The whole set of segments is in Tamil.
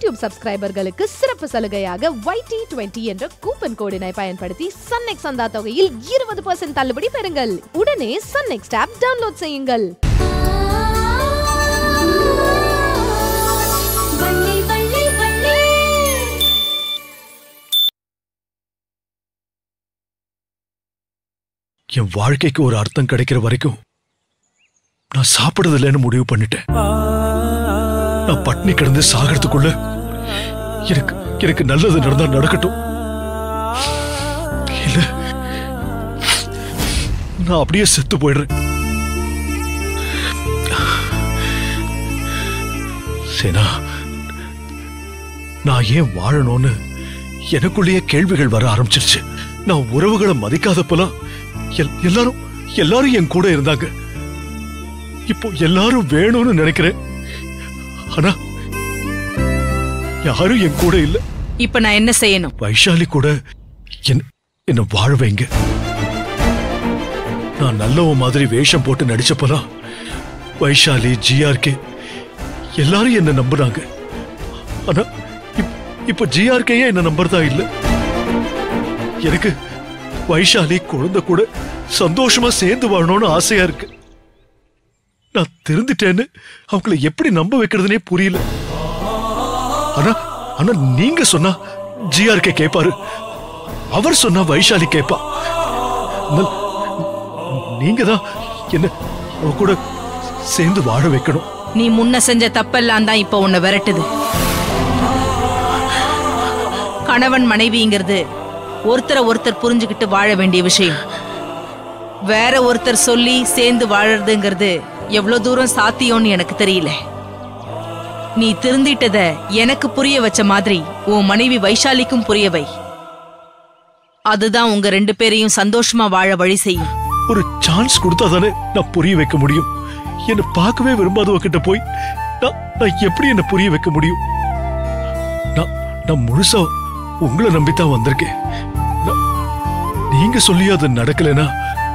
யூடியூப் சப்ஸ்கிரைபர்களுக்கு சிறப்பு சலுகையாக YT டுவெண்ட்டி என்ற கூப்பன் கோடினை பயன்படுத்தி சன்நெக்ஸ் சந்தா தொகையில் இருபது பர்சன்ட் தள்ளுபடி பெறுங்கள் உடனே சன்நெக்ஸ்ட் ஆப் டவுன்லோட் செய்யுங்கள் வள்ளி வள்ளி வள்ளி என் வாழ்க்கைக்கு ஒரு அர்த்தம் கிடைக்கிற வரைக்கும் நான் சாப்பிடுறது இல்லைன்னு முடிவு பண்ணிட்டேன் நான் பட்னி கிடந்து சாகிறதுக்குள்ள எனக்கு எனக்கு நல்லது நடந்தா நடக்கட்டும் இல்ல நான் அப்படியே செத்து போயிடுறேன் சேனா நான் ஏன் வாழணும்னு எனக்குள்ளேயே கேள்விகள் வர ஆரம்பிச்சிருச்சு நான் உறவுகளை மதிக்காதப்பெல்லாம் எல்- எல்லாரும் எல்லாரும் என் கூட இருந்தாங்க இப்போ எல்லாரும் வேணும்னு நினைக்கிறேன் ஆனா யாரும் என் கூட இல்ல இப்ப நான் என்ன செய்யணும் வைஷாலி கூட என் என்ன வாழ வைங்க நான் நல்லவன் மாதிரி வேஷம் போட்டு நடிச்சப்பலாம் வைஷாலி ஜிஆர்கே எல்லாரும் என்ன நம்புனாங்க ஆனா இப்- இப்ப ஜிஆர்கேயே என்ன நம்புறதா இல்ல எனக்கு வைஷாலி குழந்தை கூட சந்தோஷமா சேர்ந்து வாழணும்னு ஆசையா இருக்கு நான் திருந்துட்டேன்னு அவங்கள எப்படி நம்ப வைக்கிறதுனே புரியல ஆனா ஆனா நீங்க சொன்னா ஜிஆர்கே கேட்பாரு அவர் சொன்னா வைஷாலி கேட்பா நல்- நீங்க தான் என்ன அவ கூட சேர்ந்து வாழ வைக்கணும் நீ முன்ன செஞ்ச தப்பெல்லாம் தான் இப்ப உன்னை விரட்டுது கணவன் மனைவிங்கிறது ஒருத்தரை ஒருத்தர் புரிஞ்சுக்கிட்டு வாழ வேண்டிய விஷயம் வேற ஒருத்தர் சொல்லி சேர்ந்து வாழறதுங்கிறது எவ்வளவு தூரம் சாத்தியம்னு எனக்கு தெரியல நீ திருந்திட்டத எனக்கு புரிய வச்ச மாதிரி உன் மனைவி வைஷாலிக்கும் புரிய வை அதுதான் உங்க ரெண்டு பேரையும் சந்தோஷமா வாழ வழி செய்யும் ஒரு சான்ஸ் கொடுத்தா தானே நான் புரிய வைக்க முடியும் என்னை பார்க்கவே விரும்பாதவ கிட்ட போய் நான் நான் எப்படி என்ன புரிய வைக்க முடியும் நான் நான் முழுசா உங்களை நம்பித்தான் வந்திருக்கேன் நான்- நீங்க சொல்லி அது நடக்கலைன்னா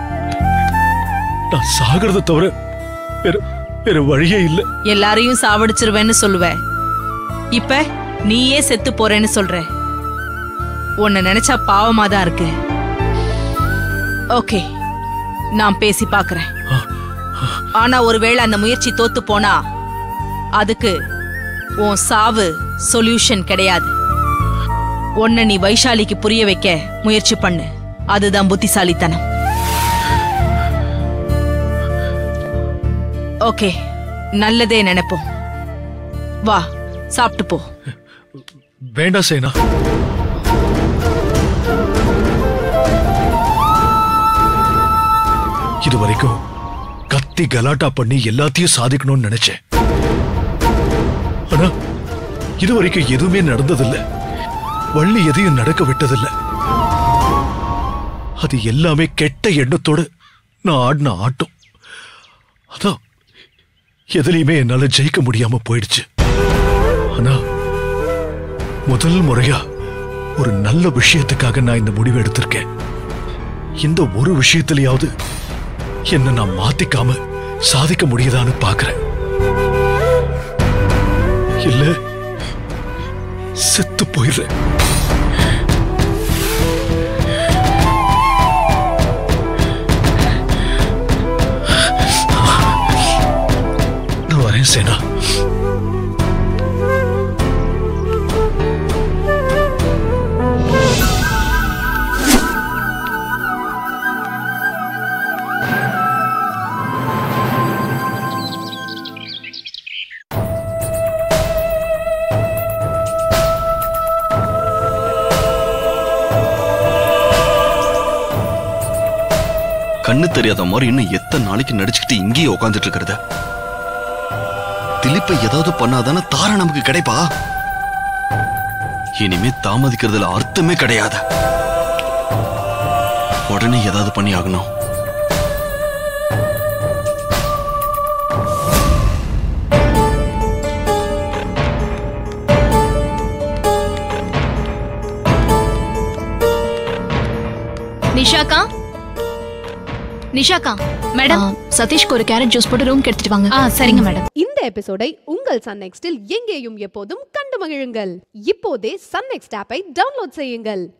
நான் சாகிறத தவிர வேற வேற வழியே இல்லை எல்லாரையும் சாவடிச்சிருவேன்னு சொல்லுவ இப்ப நீயே செத்து போறேன்னு சொல்ற உன்னை நினைச்சா பாவமா தான் இருக்கு ஓகே நான் பேசி பார்க்கறேன் ஆனா ஒருவேளை அந்த முயற்சி தோத்து போனா அதுக்கு உன் சாவு சொல்யூஷன் கிடையாது உன்னை நீ வைஷாலிக்கு புரிய வைக்க முயற்சி பண்ணு அதுதான் புத்திசாலித்தனம் ஓகே நல்லதே நினைப்போம் வா சாப்பிட்டு போ வேண்டாம் சேனா இது வரைக்கும் கத்தி கலாட்டா பண்ணி எல்லாத்தையும் சாதிக்கணும்னு நினைச்சேன் ஆனா இது வரைக்கும் எதுவுமே நடந்ததில்ல வள்ளி எதையும் நடக்க விட்டதில்ல அது எல்லாமே கெட்ட எண்ணத்தோட நான் ஆடின ஆட்டம் அதான் எதுலையுமே என்னால ஜெயிக்க முடியாம போயிடுச்சு ஆனா முதல் முறையா ஒரு நல்ல விஷயத்துக்காக நான் இந்த முடிவு எடுத்திருக்கேன் இந்த ஒரு விஷயத்திலேயாவது என்ன நான் மாத்திக்காம சாதிக்க முடியுதான்னு பாக்குறேன் இல்ல செத்து போயிடுறேன் நான் வரேன் சேனா கண்ணு தெரியாத மாதிரி இன்னும் எத்தனை நாளைக்கு நடிச்சுக்கிட்டு இங்கேயே உட்காந்துட்டு இருக்கிறது திலீப்பை ஏதாவது பண்ணாதானே தாரா நமக்கு கிடைப்பா இனிமே தாமதிக்கிறதுல அர்த்தமே கிடையாது உடனே ஏதாவது பண்ணி ஆகணும் நிஷாக்கா நிஷாக்கா மேடம் ஆ, சதீஷ்க்கு ஒரு கேரட் ஜூஸ் போட்டு ரூம்க்கு எடுத்துட்டு வாங்க ஆ சரிங்க மேடம் இந்த இந்த எபிசோடை உங்கள் சன் நெக்ஸ்டில் எங்கேயும் எப்போதும் கண்டு மகிழுங்கள் இப்போதே சன் நெக்ஸ்ட் ஆப்பை டவுன்லோட் செய்யுங்கள்